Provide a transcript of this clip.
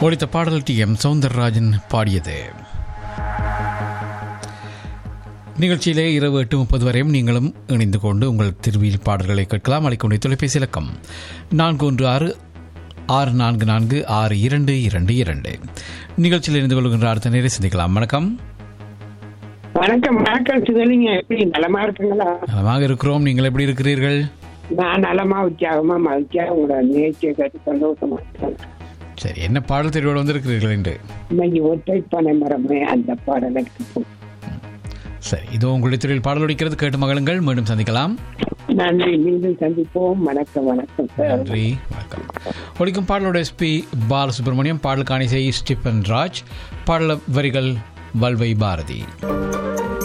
ஒழித்த பாடல் D M Soundararajan பாடியது நிகழ்ச்சியிலே இரவு எட்டு முப்பது வரையும் நீங்களும் இணைந்து கொண்டு உங்கள் திருவியில் பாடல்களை கேட்கலாம் அளிக்கொண்டே தொலைபேசி இலக்கம் நான்கு ஒன்று ஆறு ஆறு நான்கு நான்கு ஆறு இரண்டு இரண்டு இரண்டு நிகழ்ச்சியில் இணைந்து கொள்கின்ற அடுத்த நேரை சந்திக்கலாம் வணக்கம் வணக்கம் வணக்கம் சிதலிங்க எப்படி நலமா இருக்குங்களா நலமாக இருக்கிறோம் நீங்கள் எப்படி இருக்கிறீர்கள் நான் நலமா உற்சாகமா மகிழ்ச்சியா உங்களோட நிகழ்ச்சியை கேட்டு சந்தோஷமா இருக்கேன். சரி என்ன பாடல் தெரிவோடு வந்திருக்கிறீர்கள் என்று இன்னைக்கு ஒற்றை பனை மரமே அந்த பாடலுக்கு சரி இதோ உங்களுடைய தொழில் பாடல் ஒடிக்கிறது கேட்டு மகளுங்கள் மீண்டும் சந்திக்கலாம் நன்றி மீண்டும் சந்திப்போம் வணக்கம் வணக்கம் சார் நன்றி வணக்கம் ஒழிக்கும் பாடலோட எஸ்பி பாலசுப்ரமணியம் பாடலுக்கான இசை ஸ்டீபன் ராஜ் பாடல வரிகள் வல்வை பாரதி